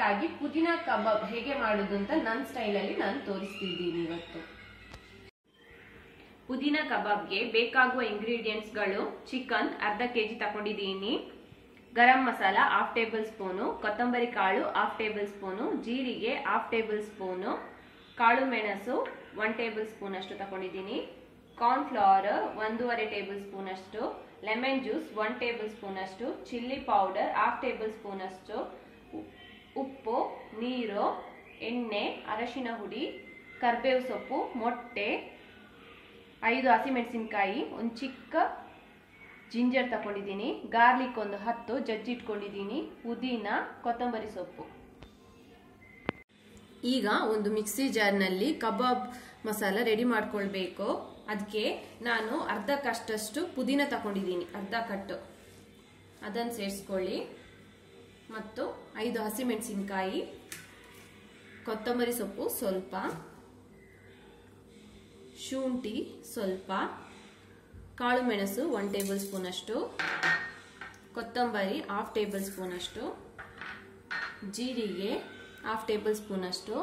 ಆಗಿ ಪುದೀನ ಕಬಾಬ್ ಹೇಗೆ ಮಾಡೋದು ಅಂತ ನನ್ನ ಸ್ಟೈಲಲ್ಲಿ ನಾನು ತೋರಿಸ್ತಿದ್ದೀನಿ ಇವತ್ತು ಪುದೀನ ಕಬಾಬ್ಗೆ ಬೇಕಾಗುವ ಇಂಗ್ರೀಡಿಯೆಂಟ್ಸ್ಗಳು ಚಿಕನ್ ಅರ್ಧ ಕೆ ಜಿ ತಗೊಂಡಿದ್ದೀನಿ garam masala half tablespoon ಕೊತ್ತಂಬರಿ ಕಾಳು ಹಾಫ್ ಟೇಬಲ್ ಸ್ಪೂನು ಜೀರಿಗೆ ಹಾಫ್ ಟೇಬಲ್ ಸ್ಪೂನು ಕಾಳು ಮೆಣಸು ಒನ್ ಟೇಬಲ್ ಸ್ಪೂನ್ ಅಷ್ಟು ತಗೊಂಡಿದ್ದೀನಿ ಕಾರ್ನ್ಫ್ಲವರ್ ಒಂದೂವರೆ ಟೇಬಲ್ ಸ್ಪೂನ್ ಅಷ್ಟು lemon juice one tablespoon ಅಷ್ಟು chilli powder half tablespoon ಅಷ್ಟು ಉ- ಉಪ್ಪು ನೀರು ಎಣ್ಣೆ ಅರಶಿನ ಹುಡಿ ಕರ್ಬೇವು ಸೊಪ್ಪು ಮೊಟ್ಟೆ ಐದು ಹಸಿಮೆಣಸಿನ್ಕಾಯಿ ಒಂದು ಚಿಕ್ಕ ಜಿಂಜರ್ ತಗೊಂಡಿದ್ದೀನಿ ಗಾರ್ಲಿಕ್ ಒಂದು ಹತ್ತು ಜಜ್ಜಿಟ್ಕೊಂಡಿದ್ದೀನಿ ಪುದೀನ ಕೊತ್ತಂಬರಿ ಸೊಪ್ಪು ಈಗ ಒಂದು ಮಿಕ್ಸಿ ಜಾರ್ನಲ್ಲಿ ಕಬಾಬ್ ಮಸಾಲ ರೆಡಿ ಮಾಡ್ಕೊಳ್ಬೇಕು ಅದಕ್ಕೆ ನಾನು ಅರ್ಧ ಕಷ್ಟಷ್ಟು ಪುದೀನ ತಗೊಂಡಿದ್ದೀನಿ ಅರ್ಧ ಕಟ್ಟು ಅದನ್ನು ಸೇರಿಸ್ಕೊಳ್ಳಿ ಮತ್ತು ಐದು ಹಸಿಮೆಣಸಿನ್ಕಾಯಿ ಕೊತ್ತಂಬರಿ ಸೊಪ್ಪು ಸ್ವಲ್ಪ ಶುಂಠಿ ಸ್ವಲ್ಪ ಕಾಳು ಮೆಣಸು ಒನ್ ಟೇಬಲ್ ಸ್ಪೂನ್ ಅಷ್ಟು ಕೊತ್ತಂಬರಿ ಹಾಫ್ ಟೇಬಲ್ ಸ್ಪೂನ್ ಅಷ್ಟು ಜೀರಿಗೆ ಹಾಫ್ ಟೇಬಲ್ ಸ್ಪೂನ್ ಅಷ್ಟು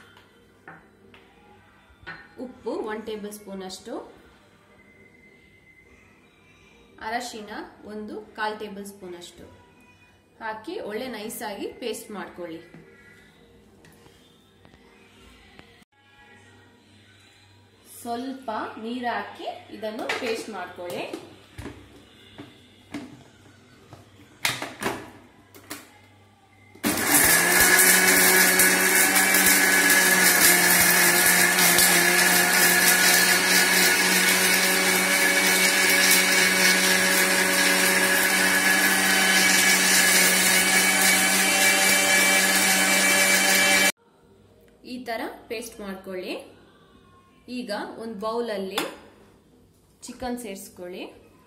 ಉಪ್ಪು ಒನ್ ಟೇಬಲ್ ಸ್ಪೂನ್ ಅಷ್ಟು ಅರಶಿನ ಒಂದು ಕಾಲ್ ಟೇಬಲ್ ಸ್ಪೂನ್ ಅಷ್ಟು ಹಾಕಿ ಒಳ್ಳೆ ನೈಸಾಗಿ ಪೇಸ್ಟ್ ಮಾಡ್ಕೊಳ್ಳಿ ಸ್ವಲ್ಪ ನೀರು ಹಾಕಿ ಇದನ್ನು ಪೇಸ್ಟ್ ಮಾಡ್ಕೊಳ್ಳಿ ಈ ತರ ಪೇಸ್ಟ್ ಮಾಡ್ಕೊಳ್ಳಿ ಈಗ ಒಂದು ಬೌಲಲ್ಲಿ ಚಿಕನ್ ಸೇರಿಸ್ಕೊಳ್ಳಿ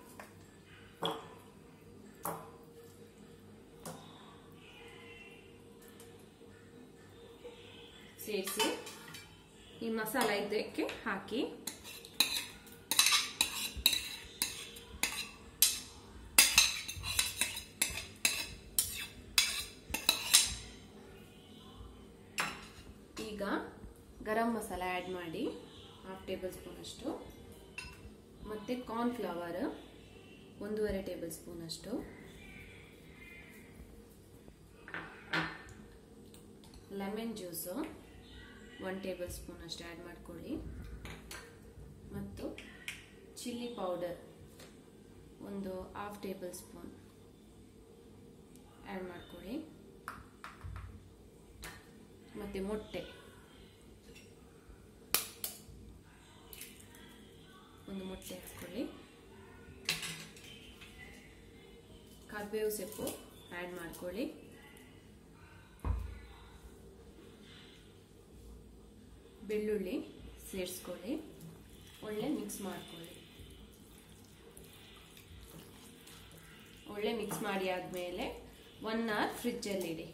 ಸೇರಿಸಿ ಈ ಮಸಾಲ ಇದಕ್ಕೆ ಹಾಕಿ ಈಗ ಗರಂ ಮಸಾಲ ಆ್ಯಡ್ ಮಾಡಿ ಹಾಫ್ ಟೇಬಲ್ ಸ್ಪೂನ್ ಅಷ್ಟು ಮತ್ತು ಕಾರ್ನ್ಫ್ಲವರ್ ಒಂದೂವರೆ ಟೇಬಲ್ ಸ್ಪೂನ್ ಅಷ್ಟು lemon juice one tablespoon ಅಷ್ಟು ಆ್ಯಡ್ ಮಾಡ್ಕೊಳ್ಳಿ ಮತ್ತು ಚಿಲ್ಲಿ ಪೌಡರ್ ಒಂದು ಹಾಫ್ ಟೇಬಲ್ ಸ್ಪೂನ್ ಆ್ಯಡ್ ಮಾಡ್ಕೊಳ್ಳಿ ಮತ್ತು ಮೊಟ್ಟೆ ಒಂದು ಮೊಟ್ಟೆ ಹಾಕ್ಕೊಳ್ಳಿ ಕರ್ಬೇವು ಸೊಪ್ಪು ಆ್ಯಡ್ ಮಾಡ್ಕೊಳ್ಳಿ ಬೆಳ್ಳುಳ್ಳಿ ಸೇರಿಸ್ಕೊಳ್ಳಿ ಒಳ್ಳೆ ಮಿಕ್ಸ್ ಮಾಡ್ಕೊಳ್ಳಿ ಒಳ್ಳೆ ಮಿಕ್ಸ್ ಮಾಡಿ ಆದಮೇಲೆ ಒನ್ ಅವರ್ ಫ್ರಿಜ್ಜಲ್ಲಿಡಿ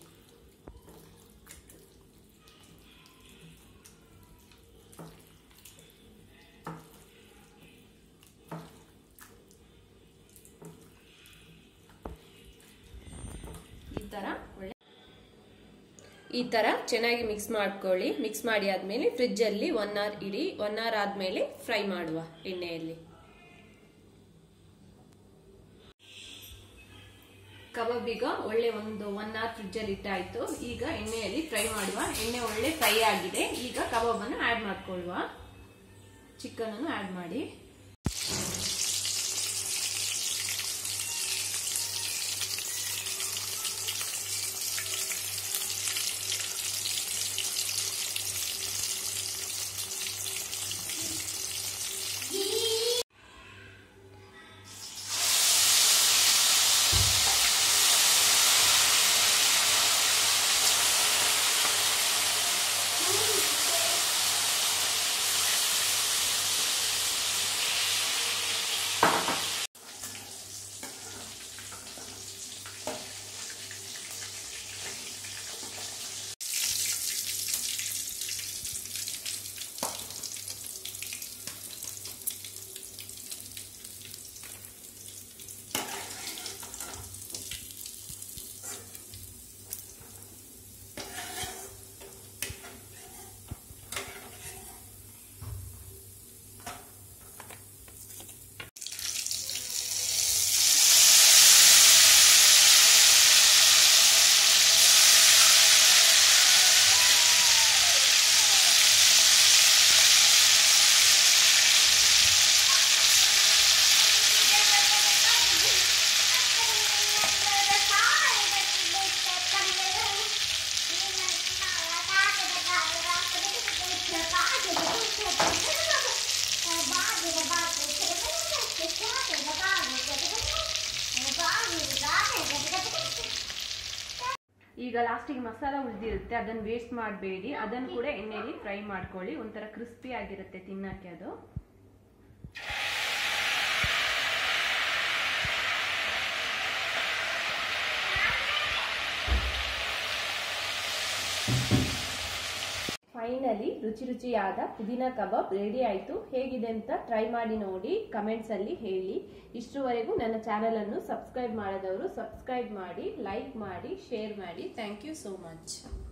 ಈ ಥರ ಒಳ್ಳೆ ಈ ಥರ ಚೆನ್ನಾಗಿ ಮಿಕ್ಸ್ ಮಾಡ್ಕೊಳ್ಳಿ ಮಿಕ್ಸ್ ಮಾಡಿ ಆದಮೇಲೆ ಫ್ರಿಜ್ಜಲ್ಲಿ ಒನ್ ಅವರ್ ಇಡಿ ಒನ್ ಅವರ್ ಆದಮೇಲೆ ಫ್ರೈ ಮಾಡುವ ಎಣ್ಣೆಯಲ್ಲಿ ಕಬಾಬ್ ಈಗ ಒಳ್ಳೆ ಒಂದು ಒನ್ ಅವರ್ ಫ್ರಿಜ್ಜಲ್ಲಿ ಇಟ್ಟಾಯ್ತು ಈಗ ಎಣ್ಣೆಯಲ್ಲಿ ಫ್ರೈ ಮಾಡುವ ಎಣ್ಣೆ ಒಳ್ಳೆ ಫ್ರೈ ಆಗಿದೆ ಈಗ ಕಬಾಬನ್ನು ಆ್ಯಡ್ ಮಾಡ್ಕೊಳ್ಳುವ ಚಿಕನನ್ನು ಆ್ಯಡ್ ಮಾಡಿ ಈಗ ಲಾಸ್ಟಿಗೆ ಮಸಾಲ ಉಳಿದಿರುತ್ತೆ ಅದನ್ನು ವೇಸ್ಟ್ ಮಾಡಬೇಡಿ ಅದನ್ನು ಕೂಡ ಎಣ್ಣೆಯಲ್ಲಿ ಫ್ರೈ ಮಾಡ್ಕೊಳ್ಳಿ ಒಂಥರ ಕ್ರಿಸ್ಪಿ ಆಗಿರುತ್ತೆ ತಿನ್ನಕ್ಕೆ ಅದು ಫೈನಲಿ ರುಚಿ ರುಚಿಯಾದ ಪುದೀನ ಕಬಾಬ್ ರೆಡಿ ಆಯಿತು ಹೇಗಿದೆ ಅಂತ ಟ್ರೈ ಮಾಡಿ ನೋಡಿ ಕಮೆಂಟ್ಸ್ ಅಲ್ಲಿ ಹೇಳಿ ಇಷ್ಟುವರೆಗೂ ನನ್ನ ಚಾನೆಲ್ ಅನ್ನು ಸಬ್ಸ್ಕ್ರೈಬ್ ಮಾಡದವರು ಸಬ್ಸ್ಕ್ರೈಬ್ ಮಾಡಿ ಲೈಕ್ ಮಾಡಿ ಶೇರ್ ಮಾಡಿ ಥ್ಯಾಂಕ್ ಯು ಸೋ ಮಚ್